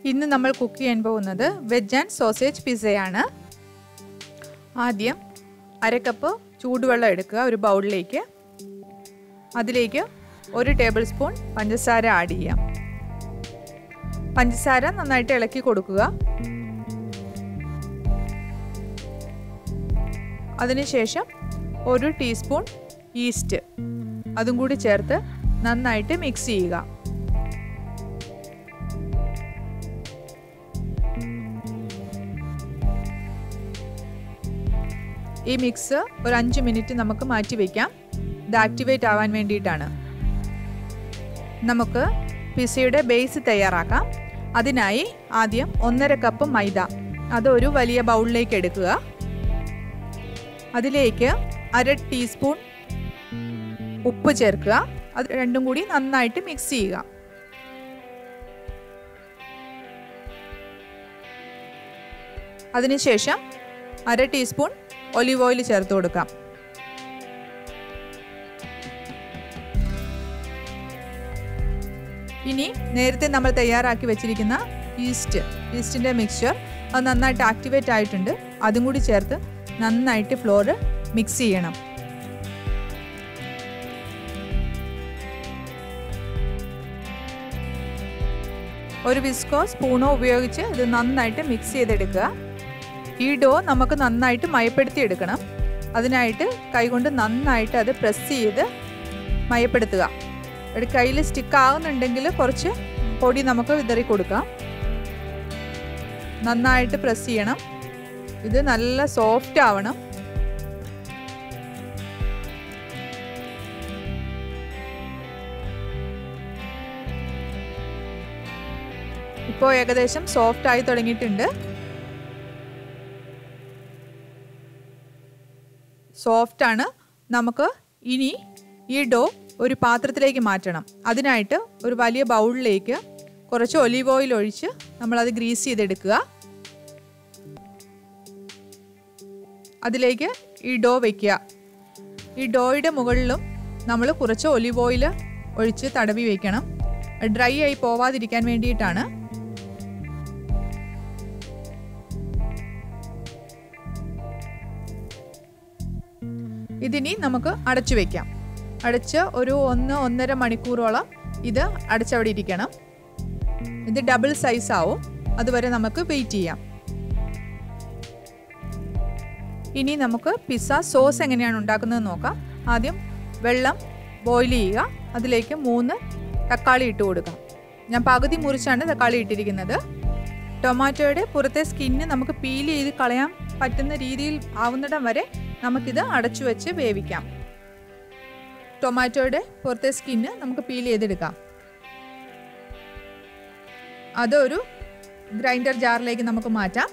ഇന്ന് നമ്മൾ കുക്ക് ചെയ്യാൻ പോകുന്നത് വെജ് ആൻഡ് സോസേജ് പിസയാണ് ആദ്യം അര കപ്പ് ചൂടുവെള്ളം എടുക്കുക ഒരു ബൗളിലേക്ക് അതിലേക്ക് ഒരു ടേബിൾ സ്പൂൺ പഞ്ചസാര ആഡ് ചെയ്യാം പഞ്ചസാര നന്നായിട്ട് ഇളക്കി കൊടുക്കുക അതിനുശേഷം ഒരു ടീസ്പൂൺ ഈസ്റ്റ് അതും കൂടി ചേർത്ത് നന്നായിട്ട് മിക്സ് ചെയ്യുക ഈ മിക്സ് ഒരു അഞ്ച് മിനിറ്റ് നമുക്ക് മാറ്റി വയ്ക്കാം ഇത് ആക്ടിവേറ്റ് ആവാൻ വേണ്ടിയിട്ടാണ് നമുക്ക് പിസയുടെ ബേസ് തയ്യാറാക്കാം അതിനായി ആദ്യം ഒന്നര കപ്പ് മൈദ അത് ഒരു വലിയ ബൗളിലേക്ക് എടുക്കുക അതിലേക്ക് അര ടീസ്പൂൺ ഉപ്പ് ചേർക്കുക അത് രണ്ടും കൂടി നന്നായിട്ട് മിക്സ് ചെയ്യുക അതിനുശേഷം അര ടീസ്പൂൺ ഒലിവ് ഓയിൽ ചേർത്ത് കൊടുക്കാം ഇനി നേരത്തെ നമ്മൾ തയ്യാറാക്കി വെച്ചിരിക്കുന്ന ഈസ്റ്റ് ഈസ്റ്റിൻ്റെ മിക്സ്ചർ അത് നന്നായിട്ട് ആക്ടിവേറ്റ് ആയിട്ടുണ്ട് അതും കൂടി ചേർത്ത് നന്നായിട്ട് ഫ്ലോർ മിക്സ് ചെയ്യണം ഒരു വിസ്കോ സ്പൂണോ ഉപയോഗിച്ച് ഇത് നന്നായിട്ട് മിക്സ് ചെയ്തെടുക്കുക ഈ ഡോ നമുക്ക് നന്നായിട്ട് മയപ്പെടുത്തി എടുക്കണം അതിനായിട്ട് കൈകൊണ്ട് നന്നായിട്ട് അത് പ്രസ് ചെയ്ത് മയപ്പെടുത്തുക ഒരു കയ്യിൽ സ്റ്റിക്ക് ആകുന്നുണ്ടെങ്കിൽ കുറച്ച് പൊടി നമുക്ക് വിതറി കൊടുക്കാം നന്നായിട്ട് പ്രസ് ചെയ്യണം ഇത് നല്ല സോഫ്റ്റ് ആവണം ഇപ്പോൾ ഏകദേശം സോഫ്റ്റ് ആയി തുടങ്ങിയിട്ടുണ്ട് സോഫ്റ്റ് ആണ് നമുക്ക് ഇനി ഈ ഡോ ഒരു പാത്രത്തിലേക്ക് മാറ്റണം അതിനായിട്ട് ഒരു വലിയ ബൗളിലേക്ക് കുറച്ച് ഒലീവ് ഓയിൽ ഒഴിച്ച് നമ്മളത് ഗ്രീസ് ചെയ്തെടുക്കുക അതിലേക്ക് ഈ ഡോ വയ്ക്കുക ഈ ഡോയുടെ മുകളിലും നമ്മൾ കുറച്ച് ഒലിവ് ഓയിൽ ഒഴിച്ച് തടവി വയ്ക്കണം ഡ്രൈ ആയി പോവാതിരിക്കാൻ വേണ്ടിയിട്ടാണ് ഇതിനി നമുക്ക് അടച്ചു വയ്ക്കാം അടച്ച് ഒരു ഒന്ന് ഒന്നര മണിക്കൂറോളം ഇത് അടച്ചവിടെ ഇരിക്കണം ഇത് ഡബിൾ സൈസ് ആവും അതുവരെ നമുക്ക് വെയിറ്റ് ചെയ്യാം ഇനി നമുക്ക് പിസ്സ സോസ് എങ്ങനെയാണ് ഉണ്ടാക്കുന്നത് നോക്കാം ആദ്യം വെള്ളം ബോയിൽ ചെയ്യുക അതിലേക്ക് മൂന്ന് തക്കാളി ഇട്ട് കൊടുക്കാം ഞാൻ പകുതി മുറിച്ചാണ് തക്കാളി ഇട്ടിരിക്കുന്നത് ടൊമാറ്റോയുടെ പുറത്തെ സ്കിന്ന് നമുക്ക് പീൽ ചെയ്ത് കളയാൻ പറ്റുന്ന രീതിയിൽ ആവുന്നിടം വരെ നമുക്കിത് അടച്ചു വെച്ച് വേവിക്കാം ടൊമാറ്റോയുടെ പുറത്തെ സ്കിന്ന് നമുക്ക് പീൽ ചെയ്തെടുക്കാം അതൊരു ഗ്രൈൻഡർ ജാറിലേക്ക് നമുക്ക് മാറ്റാം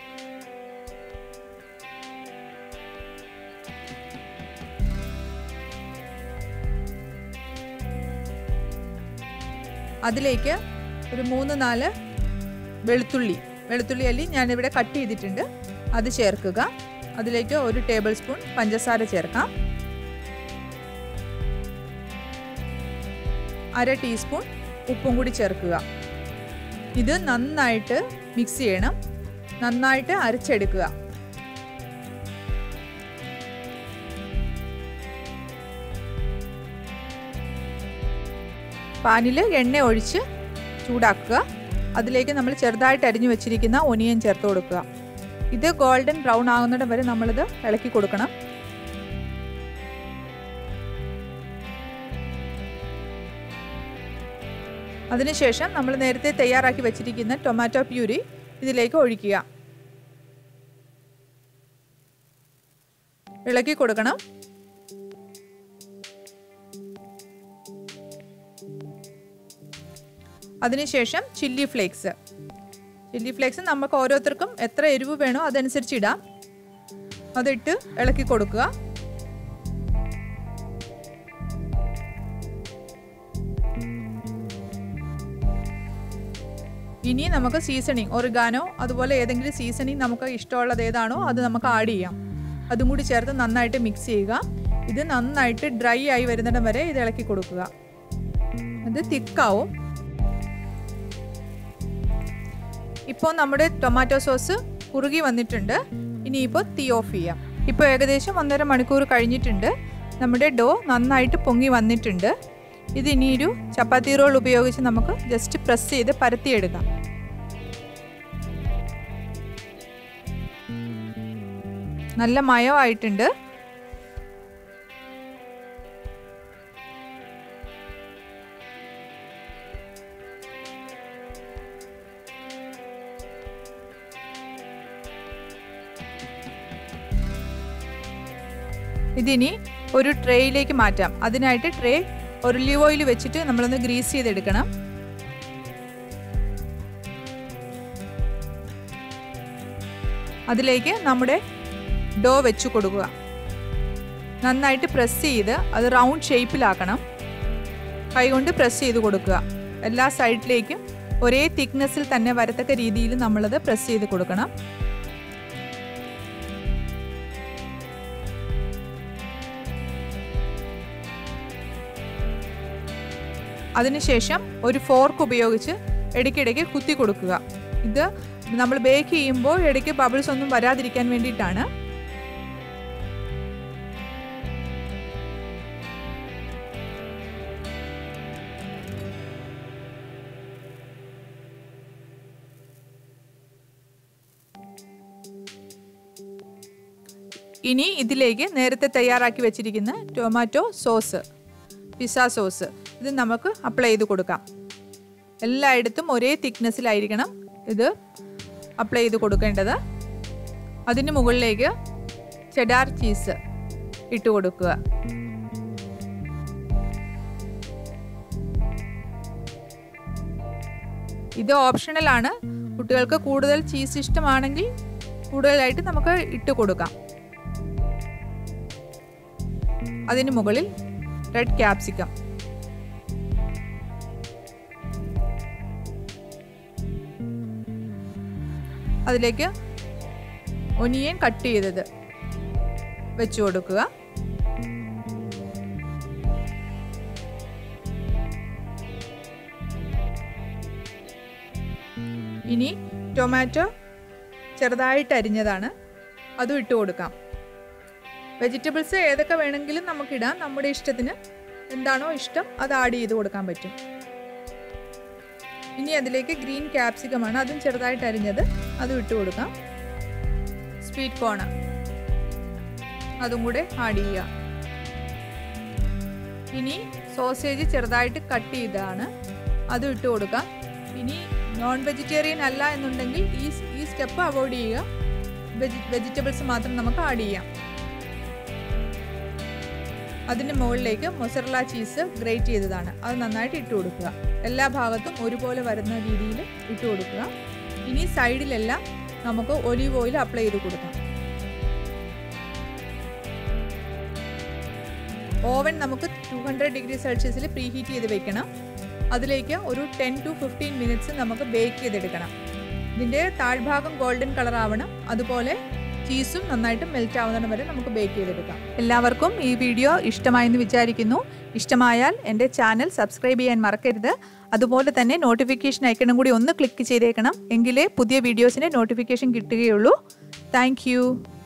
അതിലേക്ക് ഒരു മൂന്ന് നാല് വെളുത്തുള്ളി വെളുത്തുള്ളി അല്ലി ഞാനിവിടെ കട്ട് ചെയ്തിട്ടുണ്ട് അത് ചേർക്കുക അതിലേക്ക് ഒരു ടേബിൾ സ്പൂൺ പഞ്ചസാര ചേർക്കാം അര ടീസ്പൂൺ ഉപ്പും കൂടി ചേർക്കുക ഇത് നന്നായിട്ട് മിക്സ് ചെയ്യണം നന്നായിട്ട് അരച്ചെടുക്കുക പാനിൽ എണ്ണ ഒഴിച്ച് ചൂടാക്കുക അതിലേക്ക് നമ്മൾ ചെറുതായിട്ട് അരിഞ്ഞു വെച്ചിരിക്കുന്ന ഒനിയൻ ചേർത്ത് കൊടുക്കുക ഇത് ഗോൾഡൻ ബ്രൗൺ ആകുന്നിടം വരെ നമ്മളിത് ഇളക്കി കൊടുക്കണം അതിനുശേഷം നമ്മൾ നേരത്തെ തയ്യാറാക്കി വെച്ചിരിക്കുന്ന ടൊമാറ്റോ പ്യൂരി ഇതിലേക്ക് ഒഴിക്കുക ഇളക്കി കൊടുക്കണം അതിനുശേഷം ചില്ലി ഫ്ലേക്സ് ചില്ലി ഫ്ലേക്സ് നമുക്ക് ഓരോരുത്തർക്കും എത്ര എരിവ് വേണോ അതനുസരിച്ച് ഇടാം അതിട്ട് ഇളക്കി കൊടുക്കുക ഇനി നമുക്ക് സീസണിങ് ഒറിഗാനോ അതുപോലെ ഏതെങ്കിലും സീസണിങ് നമുക്ക് ഇഷ്ടമുള്ളത് ഏതാണോ അത് നമുക്ക് ആഡ് ചെയ്യാം അതും കൂടി ചേർത്ത് നന്നായിട്ട് മിക്സ് ചെയ്യുക ഇത് നന്നായിട്ട് ഡ്രൈ ആയി വരുന്നിടം വരെ ഇത് ഇളക്കി കൊടുക്കുക ഇത് തിക്കാവും ഇപ്പോൾ നമ്മുടെ ടൊമാറ്റോ സോസ് കുറുകി വന്നിട്ടുണ്ട് ഇനിയിപ്പോൾ തീ ഓഫ് ചെയ്യാം ഇപ്പോൾ ഏകദേശം ഒന്നര മണിക്കൂർ കഴിഞ്ഞിട്ടുണ്ട് നമ്മുടെ ഡോ നന്നായിട്ട് പൊങ്ങി വന്നിട്ടുണ്ട് ഇത് ഇനിയൊരു ചപ്പാത്തി റോൾ ഉപയോഗിച്ച് നമുക്ക് ജസ്റ്റ് പ്രസ് ചെയ്ത് പരത്തിയെടുക്കാം നല്ല മയമായിട്ടുണ്ട് ഇതിനി ഒരു ട്രേയിലേക്ക് മാറ്റാം അതിനായിട്ട് ട്രേ ഒലിവ് ഓയിൽ വെച്ചിട്ട് നമ്മളൊന്ന് ഗ്രീസ് ചെയ്തെടുക്കണം അതിലേക്ക് നമ്മുടെ ഡോ വെച്ച് കൊടുക്കുക നന്നായിട്ട് പ്രസ് ചെയ്ത് അത് റൗണ്ട് ഷേപ്പിലാക്കണം കൈകൊണ്ട് പ്രസ് ചെയ്ത് കൊടുക്കുക എല്ലാ സൈഡിലേക്കും ഒരേ തിക്നെസ്സിൽ തന്നെ വരത്തക്ക രീതിയിൽ നമ്മളത് പ്രസ് ചെയ്ത് കൊടുക്കണം അതിനുശേഷം ഒരു ഫോർക്ക് ഉപയോഗിച്ച് ഇടയ്ക്കിടയ്ക്ക് കുത്തി കൊടുക്കുക ഇത് നമ്മൾ ബേക്ക് ചെയ്യുമ്പോൾ ഇടയ്ക്ക് ബബിൾസ് ഒന്നും വരാതിരിക്കാൻ വേണ്ടിയിട്ടാണ് ഇനി ഇതിലേക്ക് നേരത്തെ തയ്യാറാക്കി വെച്ചിരിക്കുന്ന ടൊമാറ്റോ സോസ് പിസ്സ സോസ് ഇത് നമുക്ക് അപ്ലൈ ചെയ്ത് കൊടുക്കാം എല്ലായിടത്തും ഒരേ തിക്നെസ്സിലായിരിക്കണം ഇത് അപ്ലൈ ചെയ്ത് കൊടുക്കേണ്ടത് അതിന് മുകളിലേക്ക് ചെഡാർ ചീസ് ഇട്ട് കൊടുക്കുക ഇത് ഓപ്ഷണലാണ് കുട്ടികൾക്ക് കൂടുതൽ ചീസ് ഇഷ്ടമാണെങ്കിൽ കൂടുതലായിട്ട് നമുക്ക് ഇട്ട് കൊടുക്കാം അതിന് മുകളിൽ റെഡ് ക്യാപ്സിക്കം അതിലേക്ക് ഒനിയൻ കട്ട് ചെയ്തത് വെച്ചു കൊടുക്കുക ഇനി ടൊമാറ്റോ ചെറുതായിട്ട് അരിഞ്ഞതാണ് അതും ഇട്ട് കൊടുക്കാം വെജിറ്റബിൾസ് ഏതൊക്കെ വേണമെങ്കിലും നമുക്കിടാം നമ്മുടെ ഇഷ്ടത്തിന് എന്താണോ ഇഷ്ടം അത് ആഡ് ചെയ്ത് കൊടുക്കാൻ പറ്റും ഇനി അതിലേക്ക് ഗ്രീൻ ക്യാപ്സിക്കമാണ് അതും ചെറുതായിട്ട് അരിഞ്ഞത് അതും ഇട്ട് കൊടുക്കാം സ്വീറ്റ് കോണ് അതും കൂടെ ആഡ് ചെയ്യുക ഇനി സോസേജ് ചെറുതായിട്ട് കട്ട് ചെയ്തതാണ് അതും ഇട്ട് കൊടുക്കാം ഇനി നോൺ വെജിറ്റേറിയൻ അല്ല എന്നുണ്ടെങ്കിൽ ഈ ഈ സ്റ്റെപ്പ് അവോയ്ഡ് ചെയ്യുക വെജി വെജിറ്റബിൾസ് മാത്രം നമുക്ക് ആഡ് ചെയ്യാം അതിന് മുകളിലേക്ക് മൊസറല ചീസ് ഗ്രേറ്റ് ചെയ്തതാണ് അത് നന്നായിട്ട് ഇട്ട് കൊടുക്കുക എല്ലാ ഭാഗത്തും ഒരുപോലെ വരുന്ന രീതിയിൽ ഇട്ട് കൊടുക്കുക ഇനി സൈഡിലെല്ലാം നമുക്ക് ഒലീവ് ഓയിൽ അപ്ലൈ ചെയ്ത് കൊടുക്കാം ഓവൻ നമുക്ക് ടു ഹൺഡ്രഡ് ഡിഗ്രി സെൽഷ്യസിൽ പ്രീ ഹീറ്റ് ചെയ്ത് വെക്കണം അതിലേക്ക് ഒരു ടെൻ ടു ഫിഫ്റ്റീൻ മിനിറ്റ്സ് നമുക്ക് ബേക്ക് ചെയ്തെടുക്കണം ഇതിൻ്റെ താഴ്ഭാഗം ഗോൾഡൻ കളർ ആവണം അതുപോലെ ചീസും നന്നായിട്ട് മെൽറ്റ് ആവുന്നിടം വരെ നമുക്ക് ബേക്ക് ചെയ്തെടുക്കാം എല്ലാവർക്കും ഈ വീഡിയോ ഇഷ്ടമായെന്ന് വിചാരിക്കുന്നു ഇഷ്ടമായാൽ എൻ്റെ ചാനൽ സബ്സ്ക്രൈബ് ചെയ്യാൻ മറക്കരുത് അതുപോലെ തന്നെ നോട്ടിഫിക്കേഷൻ ഐക്കണും കൂടി ഒന്ന് ക്ലിക്ക് ചെയ്തേക്കണം എങ്കിലേ പുതിയ വീഡിയോസിൻ്റെ നോട്ടിഫിക്കേഷൻ കിട്ടുകയുള്ളൂ താങ്ക്